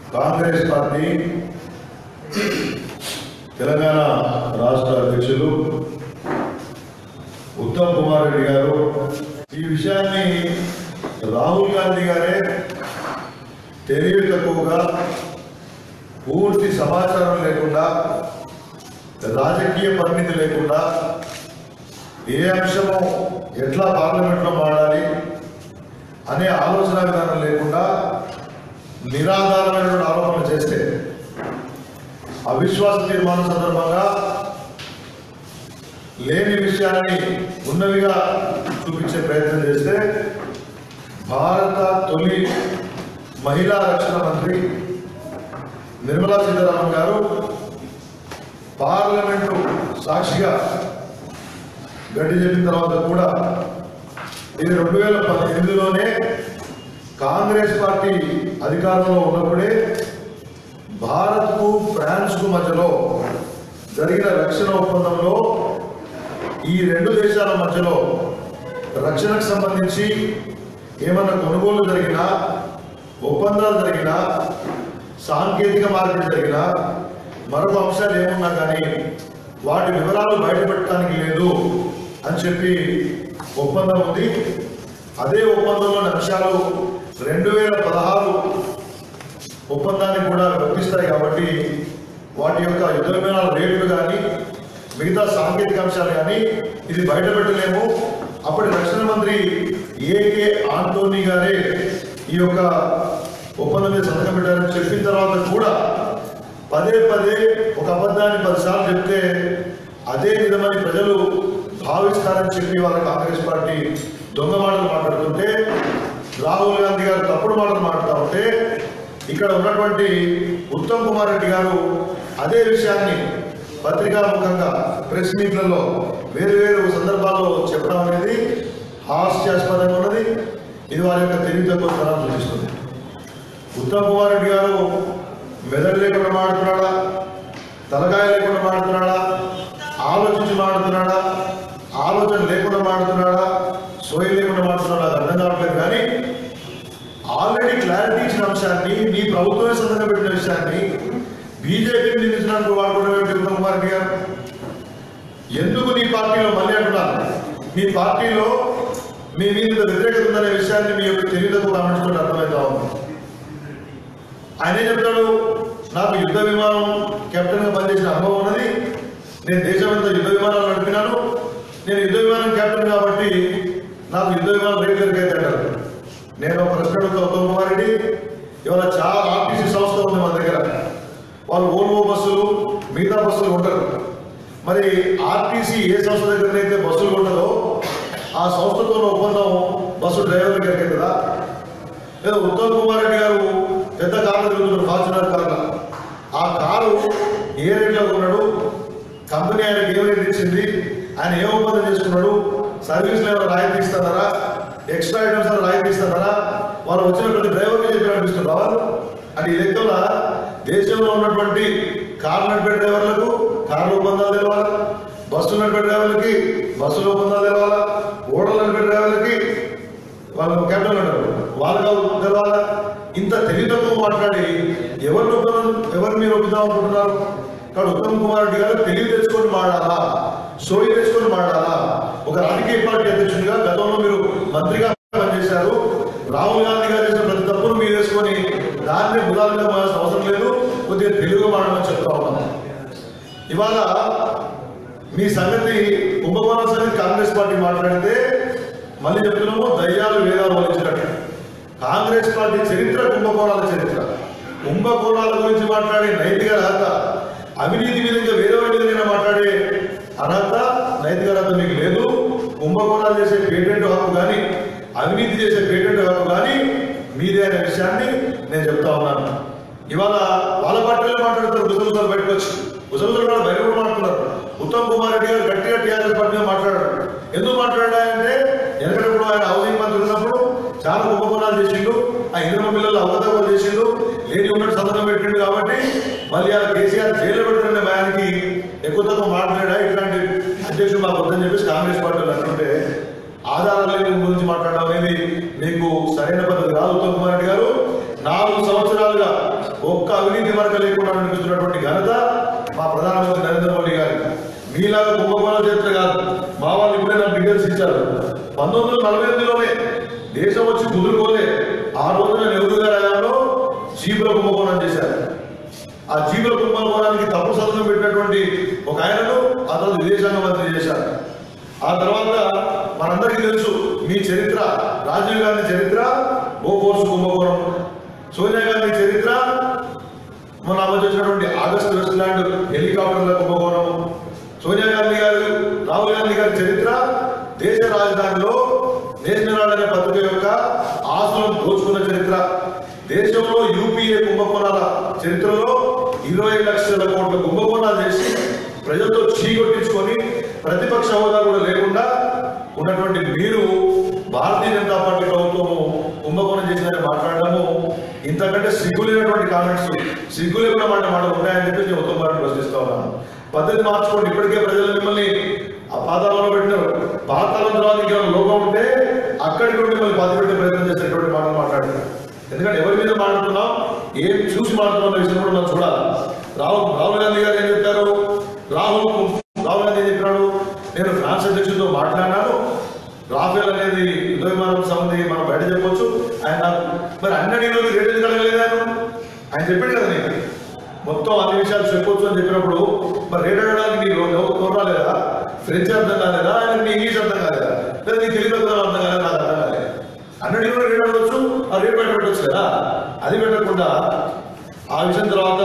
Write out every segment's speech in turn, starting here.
Congress party Telangana రాష్ట్ర అధ్యక్షులు ఉత్తమ్ కుమార్ రెడ్డి గారు ఈ విషయాన్ని రాహుల్ గాంధీ గారే తెలివి తక్కువగా పూర్తి సమాచారం లేకుండా రాజకీయ పరిమితి లేకుండా ఏ అంశము ఎట్లా పార్లమెంట్లో మాడాలి అనే ఆలోచన విధానం లేకుండా నిరాధారమైనటువంటి ఆరోపణలు చేస్తే అవిశ్వాస తీర్మానం సందర్భంగా లేని విషయాన్ని ఉన్నవిగా చూపించే ప్రయత్నం చేస్తే భారత తొలి మహిళా రక్షణ మంత్రి నిర్మలా సీతారామన్ గారు పార్లమెంటు సాక్షిగా గడ్డి చెప్పిన తర్వాత కూడా ఇది రెండు వేల పద్దెనిమిదిలోనే కాంగ్రెస్ పార్టీ అధికారంలో ఉన్నప్పుడే భారత్కు ఫ్రాన్స్కు మధ్యలో జరిగిన రక్షణ ఒప్పందంలో ఈ రెండు దేశాల మధ్యలో రక్షణకు సంబంధించి ఏమన్నా కొనుగోలు జరిగినా ఒప్పందాలు జరిగినా సాంకేతిక మార్పిడి జరిగినా మరొక అంశాలు ఏమున్నా కానీ వాటి వివరాలు బయటపెట్టడానికి లేదు అని చెప్పి ఒప్పందం ఉంది అదే ఒప్పందంలోని అంశాలు రెండు వేల పదహారు ఒప్పందాన్ని కూడా వర్తిస్తాయి కాబట్టి వాటి యొక్క యుద్ధ విమానాల రేట్లు కానీ మిగతా సాంకేతిక అంశాలు కానీ ఇది బయట పెట్టలేము అప్పటి రక్షణ మంత్రి ఏకే ఆంటోనీ గారే ఈ యొక్క ఒప్పందం మీద సంతకం పెట్టారని చెప్పిన తర్వాత కూడా పదే పదే ఒక అబద్ధాన్ని పదిసార్లు చెప్తే అదే విధమని ప్రజలు భావిస్తారని చెప్పి వాళ్ళ కాంగ్రెస్ పార్టీ దొంగ మాటలు మాట్లాడుతుంటే రాహుల్ గాంధీ గారు తప్పుడు మాటలు మాట్లాడుతూ ఉంటే ఇక్కడ ఉన్నటువంటి ఉత్తమ్ కుమార్ రెడ్డి గారు అదే విషయాన్ని పత్రికాముఖంగా ప్రెస్ మీట్లలో వేరు వేరు సందర్భాల్లో చెప్పడం అనేది హాస్యాస్పదంగా ఉన్నది ఇది వారి యొక్క తెలివితత్వ స్థానం సూచిస్తుంది ఉత్తమ్ కుమార్ రెడ్డి గారు మెదడు లేకుండా మాడుతున్నాడా తలకాయ లేకుండా మాడుతున్నాడా ఆలోచించి మాడుతున్నాడా ఆలోచన లేకుండా మాడుతున్నాడా సోయి లేకుండా మాడుతున్నాడా అది అర్థం కావట్లేదు కానీ ఆల్రెడీ క్లారిటీ ఇచ్చిన అంశాన్ని మీ ప్రభుత్వమే సంతకం పెట్టిన విషయాన్ని బీజేపీని నిందించడానికి వాడుకోవడం ఏంటి ఉత్తమ్ కుమార్ రెడ్డి గారు ఎందుకు నీ పార్టీలో మళ్ళీ అంటున్నారు మీ పార్టీలో మీ మీద ఇంత వ్యతిరేకత ఉందనే విషయాన్ని మీ యొక్క తెలివితకు గమనించుకుంటే అర్థమవుతా ఉంది ఆయన ఏం చెప్తాడు నాకు యుద్ధ విమానం కెప్టెన్ గా పనిచేసిన అనుభవం ఉన్నది నేను దేశమంతా యుద్ధ విమానాలు నడిపినాను నేను యుద్ధ విమానం కెప్టెన్ కాబట్టి నాకు యుద్ధ విమానం రేట్లు ఎదురైతే అంటారు నేను ఒక ప్రశ్న అడుగుతా ఉత్తమ్ కుమార్ రెడ్డి ఇవాళ చాలా ఆర్టీసీ సంస్థ ఉంది మన దగ్గర వాళ్ళు ఓల్వో బస్సులు మిగతా బస్సులు ఉంటారు మరి ఆర్టీసీ ఏ సంస్థ దగ్గరనైతే బస్సులు ఉంటుందో ఆ సంస్థతో ఉన్న ఒప్పందం బస్సు డ్రైవర్ దగ్గరికి కదా లేదా ఉత్తమ్ కుమార్ రెడ్డి గారు పెద్ద కార్లు తిరుగుతున్నారు ఫార్చునర్ కార్ల ఆ కారు ఏ రేట్లో కొన్నాడు కంపెనీ ఆయనకి ఏ రేట్ ఇచ్చింది ఆయన ఏ ఒప్పందం చేసుకున్నాడు సర్వీస్ ఏమైనా రాయితీ ఇస్తున్నారా ఎక్స్ట్రా ఐటమ్స్ ఏమైనా రాయితీ ఇస్తున్నారా వాళ్ళు వచ్చిన ప్రతి డ్రైవర్కి చెప్పి అనిపిస్తుంది వాళ్ళు అంటే ఈ లెక్కల దేశంలో ఉన్నటువంటి కార్ నడిపే డ్రైవర్లకు కార్ల ఒప్పందాలు తెలవాలి బస్సు నడిపే డ్రైవర్లకి బస్సుల ఒప్పందాలు తెలవాలా ఓడలు నడిపే డ్రైవర్లకి వాళ్ళు కెప్టెన్ ఉంటారు వాళ్ళు తెలవాలా ఇంత తెలివితక్కువ మాట్లాడి ఎవరిని ఒప్పుదాం ఎవరిని మీరు ఒప్పుదాం అనుకుంటున్నారు కాబట్టి ఉత్తమ్ కుమార్ రెడ్డి గారు తెలివి తెచ్చుకొని మాడాలా సోయి తెచ్చుకొని మాడాలా ఒక రాజకీయ పార్టీ అధ్యక్షుడిగా గతంలో మీరు మంత్రిగా పనిచేశారు రాహుల్ గాంధీ గారు చేసిన ప్రతి తప్పును మీరు వేసుకొని దాన్ని బుధాలుగా మారాల్సిన అవసరం లేదు కొద్దిగా తెలుగుగా మాడమని చెప్తా ఉన్నాం ఇవాళ మీ సంగతి కుంభకోణం సంగతి కాంగ్రెస్ పార్టీ మాట్లాడితే మళ్ళీ చెప్తున్నాము దయ్యాలు వేదాలు వలించినట్టు కాంగ్రెస్ పార్టీ చరిత్ర కుంభకోణాల చరిత్ర కుంభకోణాల గురించి మాట్లాడే నైతిక అర్హత అవినీతి మీద ఇంకా వేరే వాటి మీద మాట్లాడే అర్హత నైతిక అర్హత మీకు లేదు కుంభకోణాలు చేసే పేటెంట్ హక్కు కానీ అవినీతి చేసే పేటెంట్ హక్కు కానీ మీదే అనే విషయాన్ని నేను చెప్తా ఉన్నాను ఇవాళ వాళ్ళ పార్టీలో మాట్లాడతారు గుసగుసలు బయటకు వచ్చి గుసగుసలు కూడా బయట కూడా మాట్లాడుతున్నారు ఉత్తమ్ కుమార్ రెడ్డి గారు గట్టిగా టీఆర్ఎస్ పార్టీ మీద మాట్లాడారు ఎందుకు మాట్లాడారంటే ఎందుకంటే ఆయన హౌసింగ్ మంత్రి ఉన్నప్పుడు చాలా కుంభకోణాలు చేసిండు ఆ ఇంద్రమ పిల్లలు అవగతలు చేసిండు లేని ఉన్నట్టు సంతకం పెట్టిండు కాబట్టి మళ్ళీ ఆ కేసీఆర్ జైల్లో పెడుతున్న భయానికి ఎక్కువ తక్కువ మాట్లాడా ఇట్లాంటి అధ్యక్షుడు మాకు వద్దని చెప్పేసి కాంగ్రెస్ పార్టీలు అంటుంటే ఆధారాలు లేని గురించి మాట్లాడడం అనేది మీకు సరైన పద్ధతి కాదు ఉత్తమ్ కుమార్ రెడ్డి గారు నాలుగు సంవత్సరాలుగా ఒక్క అవినీతి మరక లేకుండా నడిపిస్తున్నటువంటి ఘనత మా ప్రధానమంత్రి నరేంద్ర మోడీ గారి మీలాగా కుంభకోణం చరిత్ర కాదు మా వాళ్ళు ఇప్పుడే నాకు డీటెయిల్స్ ఇచ్చారు పంతొమ్మిది వందల నలభై ఎనిమిదిలోనే దేశం వచ్చి కుదురుకోలే ఆ రోజున నెహ్రూ గారి హయాంలో జీబుల కుంభకోణం చేశారు ఆ జీవుల కుంభకోణానికి తప్పు సంతకం పెట్టినటువంటి ఒక ఆయనను ఆ తర్వాత విదేశాంగ మంత్రి చేశారు ఆ తర్వాత మనందరికీ తెలుసు మీ చరిత్ర రాజీవ్ గాంధీ చరిత్ర బోఫోర్స్ కుంభకోణం సోనియా గాంధీ చరిత్ర మొన్న అమలు చేసినటువంటి ఆగస్టు వెస్ట్ ల్యాండ్ హెలికాప్టర్ల కుంభకోణం సోనియా గాంధీ గారు రాహుల్ గాంధీ గారి చరిత్ర దేశ రాజధానిలో నేషనల్ అనే పత్రిక యొక్క ఆస్తులను దోచుకున్న చరిత్ర దేశంలో యూపీఏ కుంభకోణాల చరిత్రలో ఇరవై లక్షల కోట్ల కుంభకోణాలు చేసి ప్రజలతో చీకొట్టించుకొని ప్రతిపక్ష హోదా కూడా లేకుండా ఉన్నటువంటి మీరు భారతీయ జనతా పార్టీ ప్రభుత్వము కుంభకోణం చేసిందని మాట్లాడడము ఇంతకంటే సిగ్గులేనటువంటి కామెంట్స్ సిగ్గు లేకుండా మాట మాట ఉంటాయని చెప్పి నేను ఉత్తమ గారిని ప్రశ్నిస్తా ఉన్నాను పద్ధతి మార్చుకోండి ఇప్పటికే ప్రజలు మిమ్మల్ని ఆ పాతాళంలో పెట్టినారు పాతాళం తర్వాత ఇంకేమైనా లోపం ఉంటే అక్కడికి ఉండి మిమ్మల్ని బాధ పెట్టే ప్రయత్నం చేసేటువంటి మాటలు మాట్లాడారు ఎందుకంటే ఎవరి మీద మాట్లాడుతున్నాం ఏం చూసి మాట్లాడుతున్న విషయం కూడా మనం చూడాలి రాహుల్ రాహుల్ గాంధీ గారు ఏం చెప్పారు రాహుల్ రాహుల్ గాంధీ ఏం చెప్పినాడు నేను ఫ్రాన్స్ అధ్యక్షుడితో మాట్లాడినాను రాఫేల్ అనేది యుద్ధ విమానం సంబంధి మనం బయట చెప్పొచ్చు ఆయన నాకు మరి అన్ని రోజు రేటు ఎందుకు అడగలేదు ఆయన ఆయన చెప్పాడు కదా నీకు మొత్తం అన్ని విషయాలు చెప్పొచ్చు అని చెప్పినప్పుడు మరి రేట్ అడగడానికి నీకు నోరు రాలేదా ఫ్రెంచ్ అర్థం కాలేదా ఆయన నీ ఇంగ్లీష్ అర్థం కాలేదా లేదా నీ తెలుగు అర్థం అర్థం కాలేదా నాకు అర్థం కాలేదు అన్నది కూడా రేట్ అడగచ్చు ఆ రేట్ బయట పెట్టవచ్చు కదా అది పెట్టకుండా ఆ విషయం తర్వాత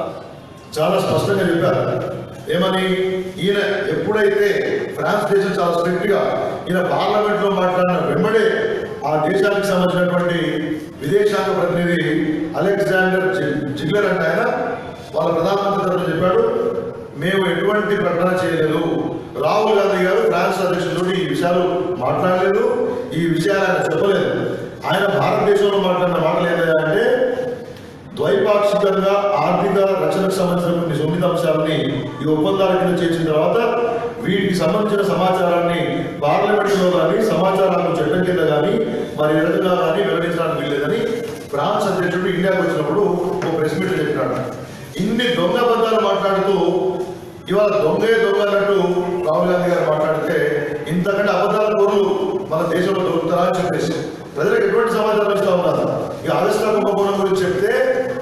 చాలా స్పష్టంగా చెప్పారు ఏమని ఈయన ఎప్పుడైతే ఫ్రాన్స్ దేశం చాలా స్ట్రిక్ట్ గా ఈయన పార్లమెంట్ లో మాట్లాడిన వెంబడే ఆ దేశానికి సంబంధించినటువంటి విదేశాంగ ప్రతినిధి అలెగ్జాండర్ జి- జిగ్లర్ అంటే ఆయన వాళ్ళ ప్రధానమంత్రి తరఫున చెప్పాడు మేము ఎటువంటి ప్రకటన చేయలేదు రాహుల్ గాంధీ గారు ఫ్రాన్స్ అధ్యక్షుడు ఈ విషయాలు మాట్లాడలేదు ఈ విషయాలు ఆయన చెప్పలేదు ఆయన భారతదేశంలో మాట్లాడిన మాటలు ఏంటంటే ద్వైపాక్షికంగా ఆర్థిక రక్షణకు సంబంధించిన కొన్ని సున్నిత అంశాలని ఈ ఒప్పందాల కింద చేసిన తర్వాత వీటికి సంబంధించిన సమాచారాన్ని పార్లమెంటులో కానీ సమాచార హక్కు చట్టం కింద కానీ మరి ఏ రకంగా కానీ వెల్లడించడానికి వీల్లేదని ఫ్రాన్స్ అధ్యక్షుడు ఇండియాకి వచ్చినప్పుడు ఓ ప్రెస్ మీట్ చెప్పినాడు ఇన్ని దొంగ అబద్ధాలు మాట్లాడుతూ ఇవాళ దొంగే దొంగ అన్నట్టు రాహుల్ గాంధీ గారు మాట్లాడితే ఇంతకంటే అబద్ధాల కోరులు మన దేశంలో దొరుకుతారా అని చెప్పేసి ప్రజలకు ఎటువంటి సమాచారం ఇస్తా ఉన్నారు ఇక అగస్టా కుంభకోణం గురించి చెప్తే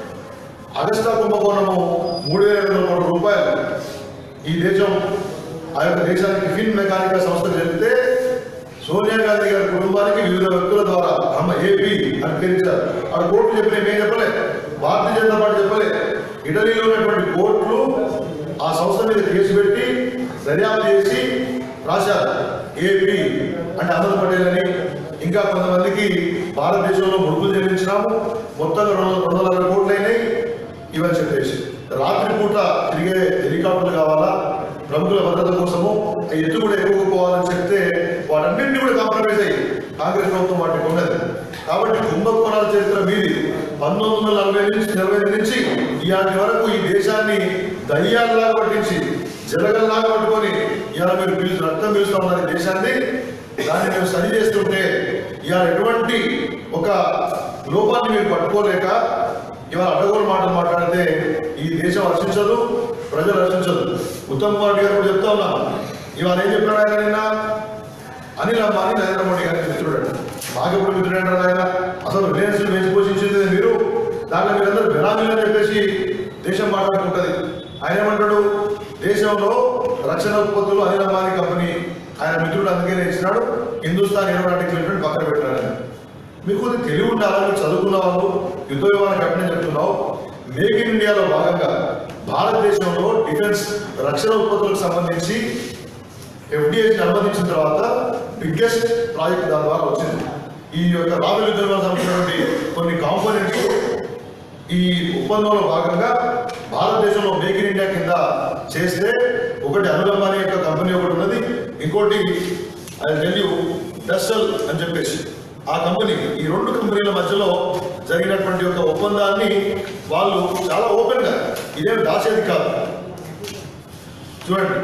అగస్టా కుంభకోణము మూడు వేల ఐదు వందల కోట్ల రూపాయలు ఈ దేశం ఆ యొక్క దేశానికి ఫిన్ మెకానికా సంస్థ చెప్తే సోనియా గాంధీ గారి కుటుంబానికి వివిధ వ్యక్తుల ద్వారా అమ్మ ఏపీ అని తెలిసారు ఆ కోర్టు చెప్పిన ఏం చెప్పలే భారతీయ జనతా పార్టీ చెప్పలే ఇటలీలో ఉన్నటువంటి కోర్టులు ఆ సంస్థ మీద కేసు పెట్టి దర్యాప్తు చేసి రాశారు ఏపీ అంటే అహ్మద్ పటేల్ అని ఇంకా కొంతమందికి భారతదేశంలో ముడుపులు చెల్లించినాము మొత్తంగా రెండు రెండు వందల అరవై కోట్లు అయినాయి ఇవని చెప్పేసి రాత్రి పూట తిరిగే హెలికాప్టర్లు కావాలా ప్రముఖుల భద్రత కోసము ఆ ఎత్తు కూడా ఎక్కువ పోవాలని చెప్తే వాటన్నింటినీ కూడా కాంప్రమైజ్ అయ్యి కాంగ్రెస్ ప్రభుత్వం వాటికి ఉన్నది కాబట్టి కుంభకోణాల చరిత్ర మీది పంతొమ్మిది వందల నలభై నుంచి నలభై ఐదు నుంచి ఇలాంటి వరకు ఈ దేశాన్ని దయ్యాల్లాగా పట్టించి జలగల్లాగా పట్టుకొని ఇవాళ మీరు పిలుచు రక్తం పిలుస్తా ఉన్నారు ఈ దేశాన్ని దాన్ని మేము సరి చేస్తుంటే ఇవాళ ఎటువంటి ఒక లోపాన్ని మీరు పట్టుకోలేక ఇవాళ అడ్డగోలు మాటలు మాట్లాడితే ఈ దేశం హర్షించదు ప్రజలు హర్షించదు ఉత్తమ్ కుమార్ రెడ్డి గారు కూడా చెప్తా ఉన్నాను ఇవాళ ఏం చెప్పాడు ఆయన నిన్న అనిల్ అంబానీ నరేంద్ర మోడీ గారికి మిత్రుడు మాకెప్పుడు మిత్రుడు అంటారు ఆయన అసలు రిలయన్స్ వేసి పోషించింది మీరు దాంట్లో మీరందరూ బినామీలు అని చెప్పేసి దేశం మాట్లాడుకుంటది ఆయన ఏమంటాడు దేశంలో రక్షణ ఉత్పత్తులు అనిల్ అంబానీ కంపెనీ ఆయన మిత్రుడు అందుకే ఇచ్చినాడు హిందుస్థాన్ ఏరోనాటిక్ లిమిటెడ్ పక్కన పెట్టాడు ఆయన. మీకు కొద్దిగా తెలివి ఉండాలా మీరు చదువుకున్న వాళ్ళు యుద్ధ విమానం కట్టని చెప్తున్నావు మేక్ ఇన్ ఇండియాలో భాగంగా భారతదేశంలో డిఫెన్స్ రక్షణ ఉత్పత్తులకు సంబంధించి ఎఫ్డిఐకి అనుమతించిన తర్వాత బిగ్గెస్ట్ ప్రాజెక్ట్ దాని ద్వారా వచ్చింది ఈ యొక్క రాఫెల్ యుద్ధ విమానం సంబంధించినటువంటి కొన్ని కాంపోనెంట్స్ ఈ ఒప్పందంలో భాగంగా భారతదేశంలో మేక్ ఇన్ ఇండియా కింద చేస్తే ఒకటి అనిల్ అంబానీ యొక్క కంపెనీ ఒకటి ఉన్నది ఇంకోటి అది టెల్ డస్సల్ అని చెప్పేసి ఆ కంపెనీ ఈ రెండు కంపెనీల మధ్యలో జరిగినటువంటి ఒక ఒప్పందాన్ని వాళ్ళు చాలా ఓపెన్ గా ఇదేం దాచేది కాదు చూడండి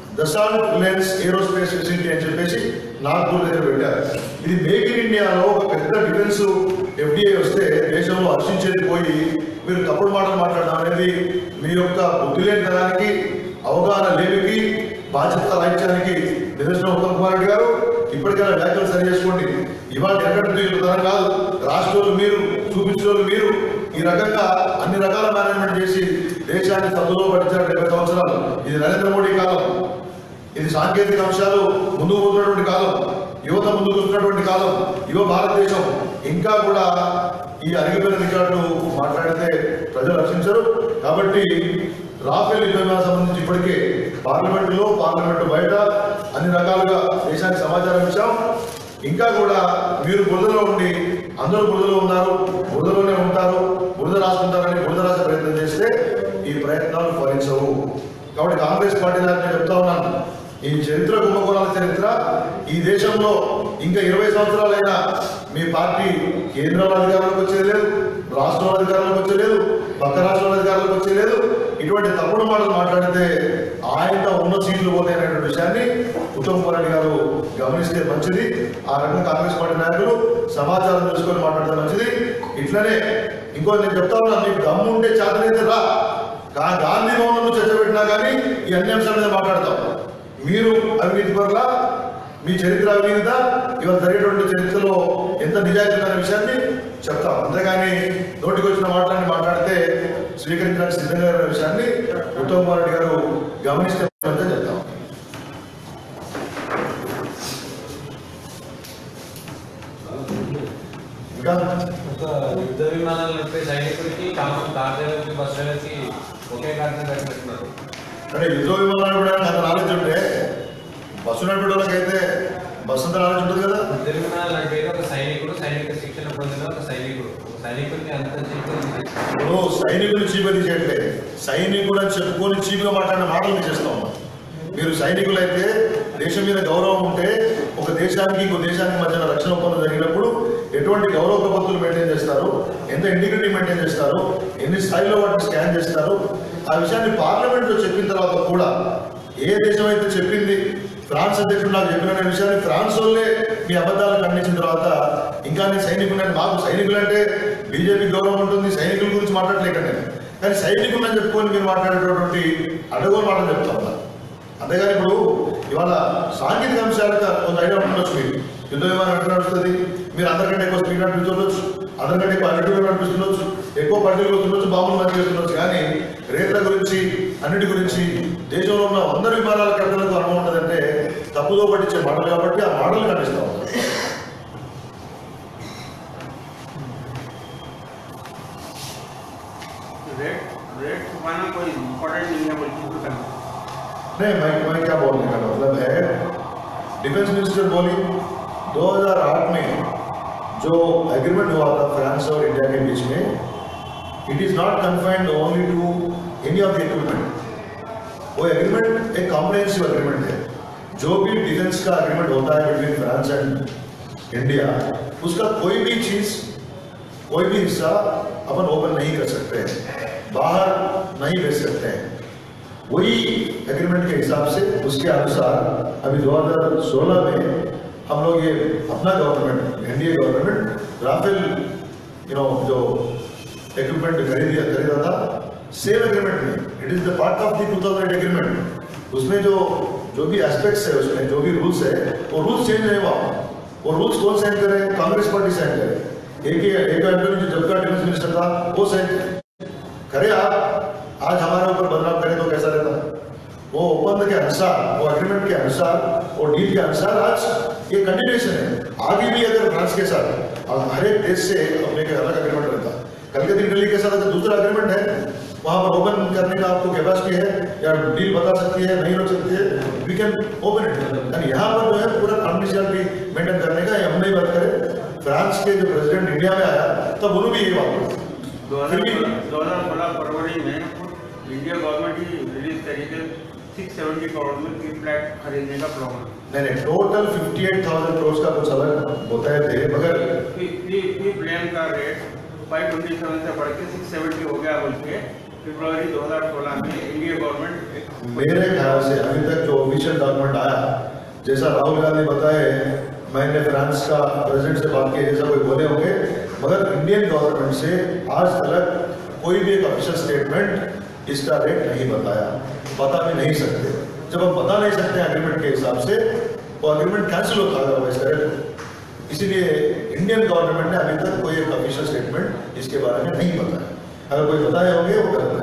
దసాల్ట్ రిలయన్స్ ఏరోస్పేస్ ఫెసిలిటీ అని చెప్పేసి నాగ్పూర్ దగ్గర పెట్టారు ఇది మేక్ ఇన్ ఇండియాలో ఒక పెద్ద డిఫెన్స్ ఎఫ్డిఐ వస్తే దేశంలో హర్షించేది పోయి మీరు తప్పుడు మాటలు మాట్లాడడం అనేది మీ యొక్క బుద్ధి లేని తనానికి అవగాహన లేమికి బాధ్యత రాహిత్యానికి నిదర్శనం ఉత్తమ్ కుమార్ రెడ్డి గారు ఇప్పటికైనా వ్యాఖ్యలు సరి చేసుకోండి ఇవాళ ఎక్కడి తరం కాదు రాష్ట్రాలు మీరు చూపించిన మీరు ఈ రకంగా అన్ని రకాల మేనేజ్మెంట్ చేసి దేశాన్ని సద్దులో పట్టించారు డెబ్బై సంవత్సరాలు ఇది నరేంద్ర మోడీ కాలం ఇది సాంకేతిక అంశాలు ముందుకు పోతున్నటువంటి కాలం యువత ముందుకు వస్తున్నటువంటి కాలం యువ భారతదేశం ఇంకా కూడా ఈ అరిగిపోయిన రికార్డు మాట్లాడితే ప్రజలు రక్షించరు కాబట్టి రాఫేల్ యుద్ధ విమానం సంబంధించి ఇప్పటికే పార్లమెంటులో పార్లమెంటు బయట అన్ని రకాలుగా దేశానికి సమాచారం ఇచ్చాం ఇంకా కూడా మీరు బురదలో ఉండి అందరూ బురదలో ఉన్నారు బురదలోనే ఉంటారు బురద రాసుకుంటారని బురద రాసే ప్రయత్నం చేస్తే ఈ ప్రయత్నాలు ఫలించవు కాబట్టి కాంగ్రెస్ పార్టీ నాకు నేను చెప్తా ఉన్నాను ఈ చరిత్ర కుంభకోణాల చరిత్ర ఈ దేశంలో ఇంకా ఇరవై సంవత్సరాలైనా మీ పార్టీ కేంద్రంలో అధికారంలోకి వచ్చేది లేదు రాష్ట్రంలో అధికారంలోకి వచ్చేలేదు పక్క రాష్ట్రంలో అధికారంలోకి వచ్చేలేదు ఇటువంటి తప్పుడు మాటలు మాట్లాడితే ఆయన ఉన్న సీట్లు పోతాయి అనేటువంటి విషయాన్ని ఉత్తమ్ కుమార్ రెడ్డి గారు గమనిస్తే మంచిది ఆ రకంగా కాంగ్రెస్ పార్టీ నాయకులు సమాచారం తెలుసుకొని మాట్లాడితే మంచిది ఇట్లనే ఇంకో నేను చెప్తా ఉన్నా మీకు దమ్ము ఉంటే చేతనైతే రా గా- గాంధీ భవనంలో చర్చ పెట్టినా కానీ ఈ అన్ని అంశాల మీద మాట్లాడతాం మీరు అవినీతి పరుల మీ చరిత్ర అవినీత ఇవాళ జరిగేటువంటి చరిత్రలో ఎంత నిజాయితీ ఉందనే విషయాన్ని చెప్తాం అంతేగాని నోటికి వచ్చిన మాటలని మాట్లాడితే స్వీకరించడానికి సిద్ధంగా ఉన్న విషయాన్ని ఉత్తమ్ కుమార్ రెడ్డి గారు గమనిస్తే అంతే చెప్తాం ఇంకా ఒక యుద్ధ విమానాలు నడిపే సైనికుడికి ఖమ్మం కార్ డ్రైవర్కి బస్ డ్రైవర్కి ఒకే కార్ పెట్టినట్టున్నారు అంటే యుద్ధ విమానాలు కూడా అంత నాలెడ్జ్ ఉంటే బస్సు నడిపే వాళ్ళకైతే బస్సు అంత నాలెడ్జ్ ఉంటుంది కదా యుద్ధ విమానాలు నడిపేది ఒక సైనికుడు సైనిక శిక్షణ పొందిన ఒక సైనికుడు ఒక సైనికుడిని అంత జీవితం ఇప్పుడు సైనికులు చీపది చేయట్లే సైనికుడు అని చెప్పుకొని చీపుగా మాట్లాడిన మాటలు చేస్తా ఉన్నాం మీరు సైనికులైతే దేశం మీద గౌరవం ఉంటే ఒక దేశానికి ఇంకో దేశానికి మధ్యన రక్షణ ఒప్పందం జరిగినప్పుడు ఎటువంటి గౌరవ పద్ధతులు మెయింటైన్ చేస్తారు ఎంత ఇంటిగ్రిటీ మెయింటైన్ చేస్తారు ఎన్ని స్థాయిలో వాటిని స్కాన్ చేస్తారు ఆ విషయాన్ని పార్లమెంట్లో చెప్పిన తర్వాత కూడా ఏ దేశం అయితే చెప్పింది ఫ్రాన్స్ అధ్యక్షుడు నాకు చెప్పిన విషయాన్ని ఫ్రాన్స్ వాళ్ళే మీ అబద్ధాలను ఖండించిన తర్వాత ఇంకా నేను సైనికులని మాకు సైనికులు అంటే బీజేపీ గౌరవం ఉంటుంది సైనికుల గురించి మాట్లాడలేక నేను కానీ సైనికులు అని చెప్పుకొని మీరు మాట్లాడేటటువంటి అడగోలు మాటలు చెప్తా ఉన్నారు అంతేగాని ఇప్పుడు ఇవాళ సాంకేతిక అంశాలకు కొంత ఐడియా ఉండొచ్చు మీకు యుద్ధ విమానం ఎట్లా నడుస్తుంది మీరు అందరికంటే ఎక్కువ స్పీడ్ నడిపించవచ్చు అందరికంటే ఎక్కువ అన్నిటిలో నడిపిస్తుండొచ్చు ఎక్కువ పండుగలు వస్తుండొచ్చు బాంబులు నడిపిస్తుండొచ్చు కానీ రేట్ల గురించి అన్నిటి గురించి దేశంలో ఉన్న వంద విమానాల కెప్టెన్లకు అనుభవం ఉంటుందంటే తప్పుదో పట్టించే మాటలు కాబట్టి ఆ మాటలు కనిపిస్తా ఉంటారు रेट रेट छुपाना कोई इम्पोर्टेंट नहीं है बल्कि इसको करना नहीं मैं मैं क्या बोलने का मतलब है डिफेंस मिनिस्टर बोली 2008 में जो एग्रीमेंट हुआ था फ्रांस और इंडिया के बीच में it is not confined only to any of the equipment वो एग्रीमेंट एक कॉम्प्रहेंसिव एग्रीमेंट है जो भी डिफेंस का एग्रीमेंट होता है बिटवीन फ्रांस एंड इंडिया उसका कोई भी चीज कोई भी हिस्सा अपन ओपन नहीं कर सकते हैं बाहर नहीं भेज सकते हैं वही एग्रीमेंट के हिसाब से उसके अनुसार अभी 2016 में हम लोग ये अपना government NDA government Rafale you know जो इक्विपमेंट खरीदिया खरीदा था सेम एग्रीमेंट में it is the part of the 2008 agreement उसमें जो जो भी एस्पेक्ट्स है उसमें जो भी रूल्स है वो रूल्स चेंज नहीं हुआ वो रूल्स कौन साइन करे कांग्रेस पार्टी साइन करे एक ही एक एंटोनी जो जब का डिफेंस मिनिस्टर था वो साइन करे आप आज हमारे ऊपर बदनाम करें तो कैसा रहता वो ओपन के अनुसार वो एग्रीमेंट के अनुसार वो डील के अनुसार आज ये कंटिन्यूशन है आगे भी अगर फ्रांस के साथ और हर एक देश से अपने के अलग एग्रीमेंट रहता कल के दिन दिल्ली के साथ अगर दूसरा एग्रीमेंट है वहां पर ओपन करने का आपको कैपेसिटी है या डील बता सकती है नहीं हो सकती है we can open it and यहाँ पर जो है पूरा कॉन्फिडेंशियलिटी मेंटेन करने का ये हम नहीं बात करें फ्रांस के जो प्रेसिडेंट इंडिया में आया तब उन्होंने भी ये बात बोली। दो फिर भी हजार सोलह फरवरी में इंडिया गवर्नमेंट ही रिलीज करी थी सिक्स सेवेंटी करोड़ में की फ्लैट खरीदने का प्रोग्राम नहीं नहीं टोटल 58,000 करोड़ का कुछ अलग होता है थे मगर प्लेन का रेट फाइव ट्वेंटी सेवन से बढ़ के सिक्स सेवेंटी हो गया बोल के फरवरी 2016 में इंडिया गवर्नमेंट एक मेरे ख्याल से अभी तक जो ऑफिशियल डॉक्यूमेंट आया जैसा राहुल गांधी बताए मैंने फ्रांस का प्रेसिडेंट से बात की जैसा कोई बोले होंगे मगर इंडियन गवर्नमेंट से आज तक कोई भी एक ऑफिशियल स्टेटमेंट इसका रेट नहीं बताया बता भी नहीं सकते जब हम बता नहीं सकते एग्रीमेंट के हिसाब से वो एग्रीमेंट कैंसिल होता है इसका रेट इसीलिए इंडियन गवर्नमेंट ने अभी तक कोई एक ऑफिशियल स्टेटमेंट इसके बारे में नहीं बताया अगर कोई बताए होंगे वो गलत